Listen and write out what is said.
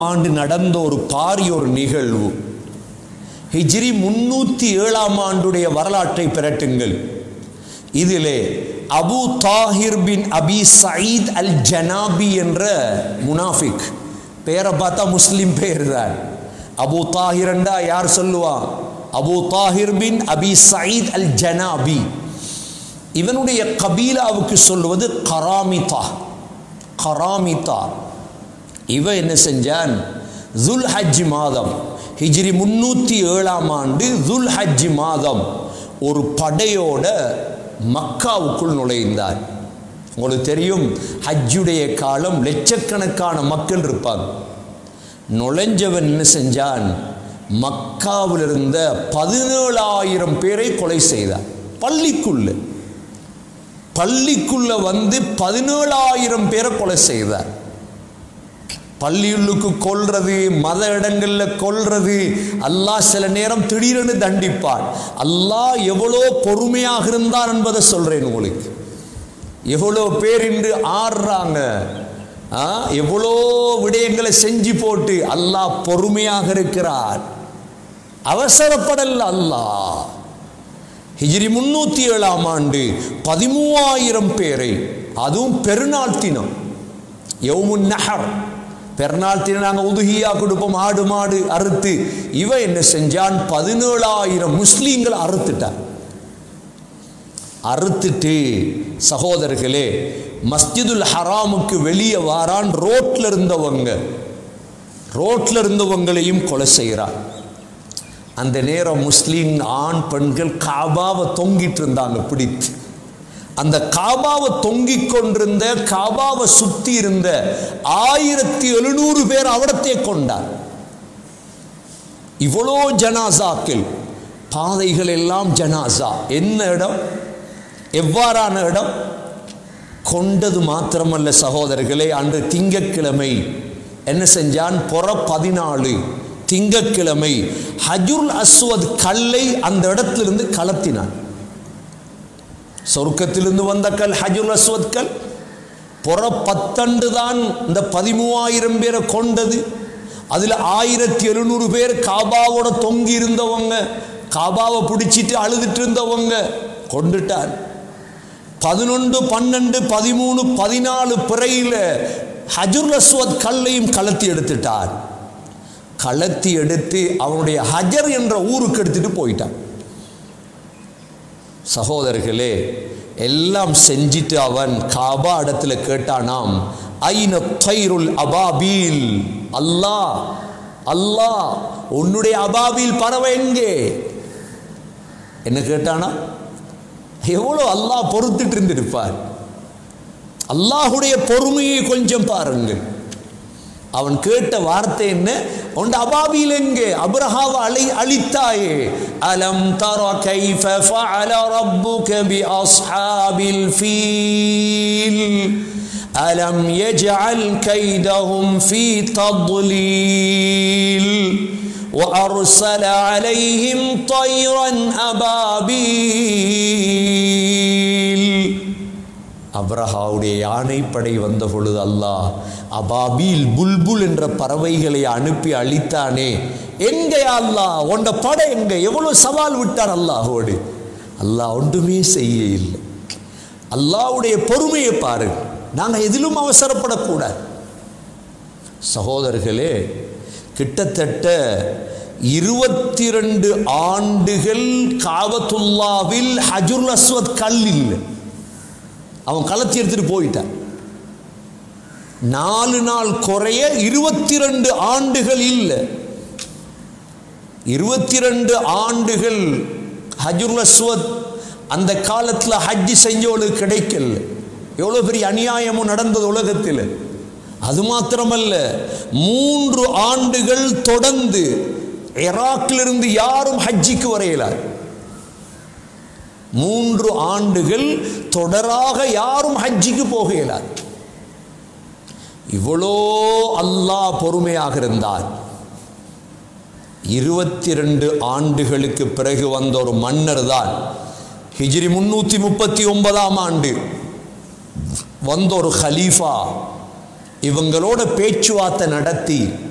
ஆண்டு நடந்த ஒரு பாரிய ஒரு நிகழ்வு ஹிஜ்ரி முன்னூத்தி ஏழாம் ஆண்டுடைய வரலாற்றை பிரட்டுங்கள் இதிலே Abu Tahir bin Abi Said al Jannabi என்ற முனாஃபிக் பேரை பார்த்தா முஸ்லிம் பேர் தான் அபு தாஹிர் என்றா யார் சொல்லுவா Abu Tahir bin Abi Said al Jannabi இவனுடைய கபீலாவுக்கு சொல்லுவது கராமிதா கராமிதா இவன் என்ன செஞ்சான் துல் ஹஜ் மாதம் ஹிஜ்ரி முன்னூற்றி ஏழாம் ஆண்டு துல் ஹஜ் மாதம் ஒரு படையோட மக்காவுக்குள் நுழைந்தார் உங்களுக்கு தெரியும் ஹஜ்ஜுடைய காலம் லட்சக்கணக்கான மக்கள் இருப்பாங்க நுழைஞ்சவன் என்ன செஞ்சான் மக்காவில் இருந்த பதினேழாயிரம் பேரை கொலை செய்தார் பள்ளிக்குள்ள பள்ளிக்குள்ள வந்து பதினேழாயிரம் பேரை கொலை செய்தார் பள்ளியுள்ளுக்கு கொல்றது மத இடங்கள்ல கொல்றது அல்லாஹ் சில நேரம் திடீரென தண்டிப்பான் அல்லாஹ் எவ்வளோ பொறுமையாக இருந்தான் என்பதை சொல்றேன் உங்களுக்கு எவ்வளோ பேர் இன்று ஆடுறாங்க ஆ, எவ்வளோ விடயங்களை செஞ்சு போட்டு அல்லாஹ் பொறுமையாக இருக்கிறார் அவசரப்படல அல்லாஹ் ஹிஜ்ரி முன்னூத்தி ஏழாம் ஆண்டு பதிமூவாயிரம் பேரை அதுவும் பெருநாள் தினம் யவுமுன் நஹர் பெருநாள் தினம் நாங்கள் உதுகியா கொடுப்போம் ஆடு மாடு அறுத்து இவன் என்ன செஞ்சான் பதினேழாயிரம் முஸ்லீம்கள் அறுத்துட்டான் அறுத்துட்டு சகோதரர்களே மஸ்ஜிதுல் ஹராமுக்கு வெளியே வாரான் ரோட்ல இருந்தவங்க ரோட்ல இருந்தவங்களையும் கொலை செய்கிறான் அந்த நேரம் முஸ்லீம் ஆண் பெண்கள் காபாவை தொங்கிட்டு இருந்தாங்க பிடித்து அந்த காபாவை தொங்கிக் கொண்டிருந்த காபாவை சுத்தி இருந்த ஆயிரத்தி எழுநூறு பேர் அவடத்தை கொண்டார் இவ்வளோ ஜனாசாக்கள் பாதைகள் எல்லாம் ஜனாசா என்ன இடம் எவ்வாறான இடம் கொண்டது மாத்திரமல்ல சகோதரர்களே அன்று திங்கக்கிழமை என்ன செஞ்சான் புற பதினாலு திங்கக்கிழமை ஹஜுல் அஸ்வத் கல்லை அந்த இடத்திலிருந்து கலத்தினான் சொர்க்கத்திலிருந்து வந்த கல் ஹஜுல் அஸ்வத் கல் புற பத்தண்டு தான் இந்த பதிமூவாயிரம் பேரை கொண்டது அதில் ஆயிரத்தி எழுநூறு பேர் காபாவோட தொங்கி இருந்தவங்க காபாவை பிடிச்சிட்டு அழுதுட்டு இருந்தவங்க கொண்டுட்டான் பதினொன்று பன்னெண்டு பதிமூணு பதினாலு பிறையில் ஹஜுல் அஸ்வத் கல்லையும் கலத்தி எடுத்துட்டான் கலத்தி எடுத்து அவனுடைய ஹஜர் என்ற ஊருக்கு எடுத்துட்டு போயிட்டான் சகோதரர்களே எல்லாம் செஞ்சிட்டு அவன் காபா இடத்துல கேட்டானாம் ஐன தைருல் அபாபீல் அல்லாஹ் அல்லாஹ் உன்னுடைய அபாபீல் பறவை எங்கே என்ன கேட்டானா எவ்வளோ அல்லாஹ் பொறுத்துட்டு இருந்திருப்பார் அல்லாஹுடைய பொறுமையை கொஞ்சம் பாருங்கள் அவன் கேட்ட வார்த்தை என்ன உண்ட அபாபியில் எங்கே அப்ரஹாவை அழை அழித்தாயே அலம் தர கைஃப ஃபஅல ரப்புக பி அஸ்ஹாபில் ஃபீல் அலம் யஜ்அல் கைதஹும் ஃபீ தضلீல் وأرسل عليهم طيرا أبابيل அப்ரஹாவுடைய யானைப்படை வந்த பொழுது அல்லாஹ் அபாபீல் புல்புல் என்ற பறவைகளை அனுப்பி அழித்தானே எங்கே அல்லாஹ் உண்ட படை எங்க எவ்வளவு சவால் விட்டான் அல்லாஹோடு அல்லாஹ் ஒன்றுமே செய்ய இல்லை அல்லாஹ்வுடைய பொறுமையை பாருங்க நாங்கள் எதிலும் அவசரப்படக்கூடாது சகோதரர்களே கிட்டத்தட்ட இருபத்தி ரெண்டு ஆண்டுகள் காபத்துல்லாவில் ஹஜுல் அஸ்வத் கல் இல்லை அவன் களத்தி எடுத்துட்டு போயிட்டான் நாலு நாள் குறைய இருபத்தி ரெண்டு ஆண்டுகள் இல்லை இருபத்தி ரெண்டு ஆண்டுகள் ஹஜுல் அஸ்வத் அந்த காலத்தில் ஹஜ்ஜி செஞ்சவளுக்கு கிடைக்கல எவ்வளோ பெரிய அநியாயமும் நடந்தது உலகத்தில் அது மாத்திரமல்ல மூன்று ஆண்டுகள் தொடர்ந்து ஈராக்கிலிருந்து யாரும் ஹஜ்ஜிக்கு வரையலார் மூன்று ஆண்டுகள் தொடராக யாரும் ஹஜ்ஜிக்கு போக இயலாது இவ்வளோ அல்லாஹ் பொறுமையாக இருந்தார் இருபத்தி ரெண்டு ஆண்டுகளுக்கு பிறகு வந்த ஒரு மன்னர் தான் ஹிஜ்ரி முன்னூத்தி முப்பத்தி ஒன்பதாம் ஆண்டு வந்த ஒரு ஹலீஃபா இவங்களோட பேச்சுவார்த்தை நடத்தி